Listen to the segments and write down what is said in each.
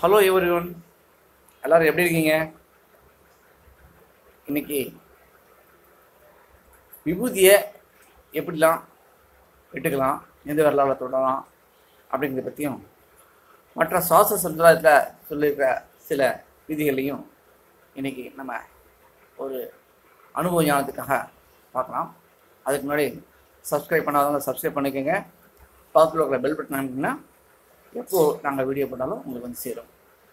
hello everyone எல்லாரும் எப்படி இருக்கீங்க இன்னைக்கு விபூதியை எப்படிலாம் வெட்டுக்கலாம் எந்த வரலாறு தொடலாம் அப்படிங்கிறத பற்றியும் மற்ற சுவாச சம்பிரதாயத்தில் சொல்லியிருக்கிற சில விதிகளையும் இன்னைக்கு நம்ம ஒரு அனுபவ ஞானத்துக்காக பார்க்கலாம் அதுக்கு முன்னாடி சப்ஸ்கிரைப் பண்ணாதவங்க சப்ஸ்கிரைப் பண்ணிக்கோங்க பக்கத்தில் இருக்கிற பெல் பட்டன் அமைக்கிங்கன்னா எப்போ நாங்கள் வீடியோ போட்டாலும் உங்களுக்கு வந்து சேரும்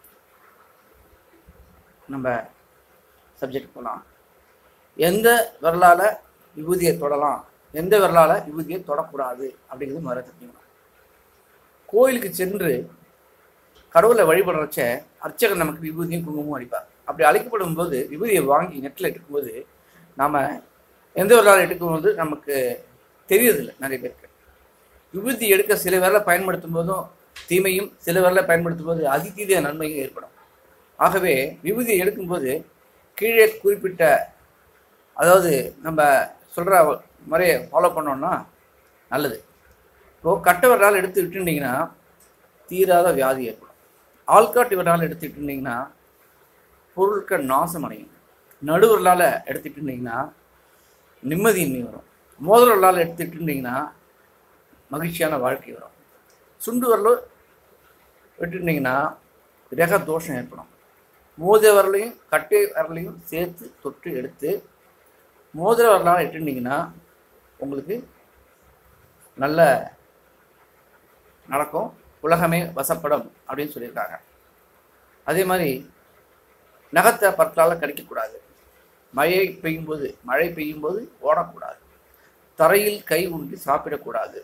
நம்ம சப்ஜெக்ட் போகலாம் எந்த விரலால் விபூதியை தொடலாம் எந்த விரலால் விபூதியை தொடக்கூடாது அப்படிங்கிறது முதல்ல தெரிஞ்சுக்கணும் கோயிலுக்கு சென்று கடவுளை வழிபடுறச்ச அர்ச்சகர் நமக்கு விபூதியும் குங்குமம் அடிப்பார் அப்படி அழைக்கப்படும் போது விபூதியை வாங்கி நெட்டில் எடுக்கும்போது நாம் எந்த விரலால் எடுக்கும்போது நமக்கு தெரியறதில்லை நிறைய பேருக்கு விபூதி எடுக்க சில விரலை பயன்படுத்தும் போதும் தீமையும் சில விரலை பயன்படுத்தும் போது அதிதீத நன்மையும் ஏற்படும் ஆகவே விபூதியை எடுக்கும்போது கீழே குறிப்பிட்ட அதாவது நம்ம சொல்கிற முறையை ஃபாலோ பண்ணோம்னா நல்லது இப்போது கட்டை விரலால் எடுத்து விட்டுருந்தீங்கன்னா தீராத வியாதி ஏற்படும் ஆள்காட்டு விரலால் எடுத்து விட்டுருந்தீங்கன்னா பொருட்கள் நாசம் அடையும் நடுவிரலால் எடுத்துட்டு இருந்தீங்கன்னா நிம்மதியின்மை வரும் மோதிர விரலால் எடுத்துட்டு இருந்தீங்கன்னா மகிழ்ச்சியான வாழ்க்கை வரும் சுண்டு வரலும் விட்டுருந்தீங்கன்னா கிரக தோஷம் ஏற்படும் மோதிர வரலையும் கட்டை வரலையும் சேர்த்து தொட்டு எடுத்து மோதிர வரலால் இட்டுருந்தீங்கன்னா உங்களுக்கு நல்ல நடக்கும் உலகமே வசப்படும் அப்படின்னு சொல்லியிருக்காங்க அதே மாதிரி நகத்தை பற்களால் கடிக்கக்கூடாது மழை பெய்யும்போது மழை பெய்யும்போது ஓடக்கூடாது தரையில் கை ஊன்றி சாப்பிடக்கூடாது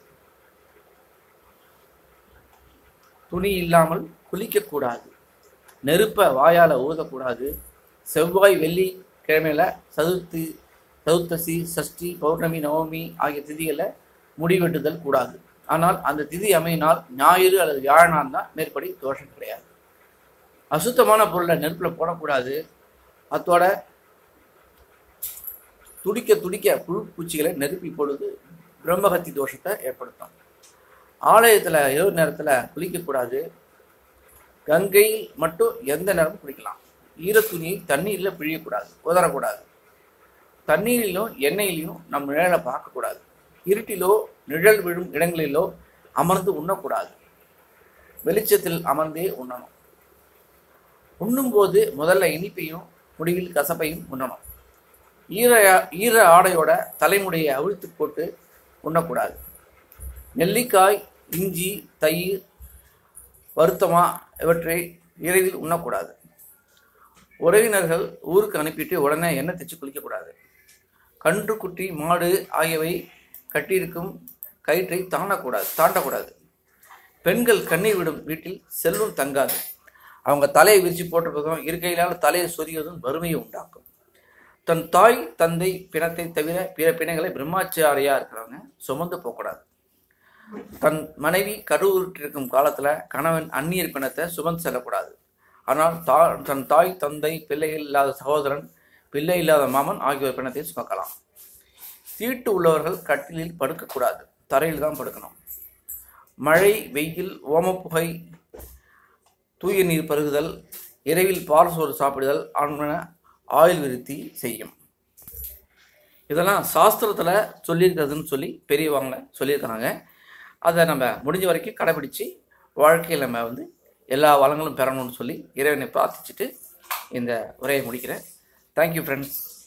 துணி இல்லாமல் குளிக்கக்கூடாது நெருப்பை வாயால் ஊதக்கூடாது செவ்வாய் வெள்ளி கிழமையில சதுர்த்தி சதுர்த்தசி சஷ்டி பௌர்ணமி நவமி ஆகிய திதிகளில் முடிவெட்டுதல் கூடாது ஆனால் அந்த திதி அமையினால் ஞாயிறு அல்லது வியாழனால் தான் மேற்படி தோஷம் கிடையாது அசுத்தமான பொருளை நெருப்பில் போடக்கூடாது அத்தோட துடிக்க துடிக்க புழு பூச்சிகளை நெருப்பி பொழுது பிரம்மகத்தி தோஷத்தை ஏற்படுத்தும் ஆலயத்தில் இரவு நேரத்தில் குளிக்கக்கூடாது கங்கையில் மட்டும் எந்த நேரமும் குளிக்கலாம் ஈரத்துணியை தண்ணீரில் பிழியக்கூடாது உதறக்கூடாது தண்ணீரிலும் எண்ணெயிலையும் நம் நிழலை பார்க்கக்கூடாது இருட்டிலோ நிழல் விழும் இடங்களிலோ அமர்ந்து உண்ணக்கூடாது வெளிச்சத்தில் அமர்ந்தே உண்ணணும் உண்ணும்போது முதல்ல இனிப்பையும் முடிவில் கசப்பையும் உண்ணணும் ஈர ஈர ஆடையோட தலைமுடியை அவிழ்த்து போட்டு உண்ணக்கூடாது நெல்லிக்காய் இஞ்சி தயிர் வருத்தமா இவற்றை விரைவில் உண்ணக்கூடாது உறவினர்கள் ஊருக்கு அனுப்பிட்டு உடனே எண்ணெய் தைச்சு குளிக்கக்கூடாது கன்று குட்டி மாடு ஆகியவை கட்டியிருக்கும் கயிற்றை தாண்டக்கூடாது தாண்டக்கூடாது பெண்கள் கண்ணீர் விடும் வீட்டில் செல்வம் தங்காது அவங்க தலையை விரிச்சு போட்டிருப்பதும் இருக்கையிலால் தலையை சொரியதும் வறுமையை உண்டாக்கும் தன் தாய் தந்தை பிணத்தை தவிர பிற பிணங்களை பிரம்மாச்சாரியா இருக்கிறவங்க சுமந்து போகக்கூடாது தன் மனைவி கருவுற்றிருக்கும் காலத்தில் கணவன் அந்நியர் பிணத்தை சுமந்து செல்லக்கூடாது ஆனால் தா தன் தாய் தந்தை பிள்ளைகள் இல்லாத சகோதரன் பிள்ளை இல்லாத மாமன் ஆகியோர் பிணத்தை சுமக்கலாம் தீட்டு உள்ளவர்கள் கட்டிலில் படுக்கக்கூடாது தரையில் தான் படுக்கணும் மழை வெயில் ஓமப்புகை தூய நீர் பருகுதல் இரவில் பால் சோறு சாப்பிடுதல் ஆன்மன ஆயுள் விருத்தி செய்யும் இதெல்லாம் சாஸ்திரத்தில் சொல்லியிருக்கிறதுன்னு சொல்லி பெரியவங்க சொல்லியிருக்காங்க அதை நம்ம முடிஞ்ச வரைக்கும் கடைபிடிச்சு வாழ்க்கையில் நம்ம வந்து எல்லா வளங்களும் பெறணும்னு சொல்லி இறைவனை பிரார்த்திச்சுட்டு இந்த உரையை முடிக்கிறேன் தேங்க்யூ ஃப்ரெண்ட்ஸ்